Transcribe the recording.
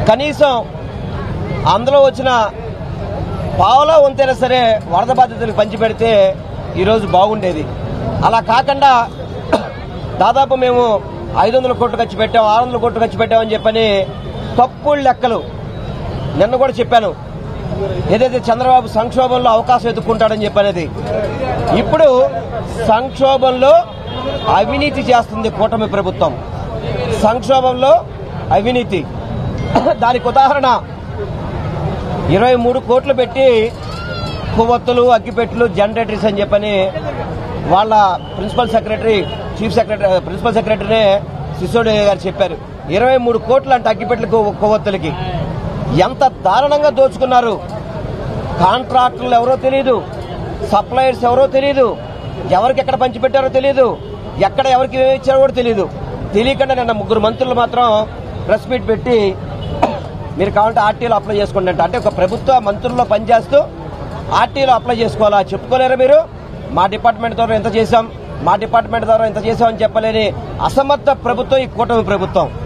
కనీసం అందులో వచ్చిన పావులా వంతైనా సరే వరద బాధితులకు పంచిపెడితే ఈరోజు బాగుండేది అలా కాకుండా దాదాపు మేము ఐదు వందల కోట్లు ఖర్చు పెట్టాం ఆరు వందల కోట్లు ఖర్చు పెట్టామని చెప్పని తప్పుడు లెక్కలు నిన్న కూడా చెప్పాను ఏదైతే చంద్రబాబు సంక్షోభంలో అవకాశం ఎదుర్కొంటాడని చెప్పనేది ఇప్పుడు సంక్షోభంలో అవినీతి చేస్తుంది కూటమి ప్రభుత్వం సంక్షోభంలో అవినీతి దానికి ఉదాహరణ ఇరవై మూడు కోట్లు పెట్టి కొవ్వొత్తులు అగ్గిపెట్లు జనరేటర్స్ అని చెప్పని వాళ్ళ principal secretary chief secretary principal సెక్రటరీనే సిసోడియా గారు చెప్పారు ఇరవై మూడు కోట్లు అంటే అగ్గిపెట్లు కొవ్వు- కొవ్వొత్తులకి ఎంత దారుణంగా దోచుకున్నారు కాంట్రాక్టర్లు ఎవరో తెలియదు సప్లయర్స్ ఎవరో తెలియదు ఎవరికి ఎక్కడ పంచిపెట్టారో తెలియదు ఎక్కడ ఎవరికి ఏమి ఇచ్చారో కూడా తెలియదు తెలియకుండా నిన్న ముగ్గురు మంత్రులు మాత్రం ప్రెస్ మీట్ పెట్టి మీరు కావాలంటే ఆర్టీలో అప్లై చేసుకోండి అంటే అంటే ఒక ప్రభుత్వ మంత్రుల్లో పనిచేస్తూ ఆర్టీలో అప్లై చేసుకోవాలా చెప్పుకోలేరా మీరు మా డిపార్ట్మెంట్ ద్వారా ఎంత చేశాం మా డిపార్ట్మెంట్ ద్వారా ఎంత చేశామని చెప్పలేని అసమర్థ ప్రభుత్వం ఈ కూటమి ప్రభుత్వం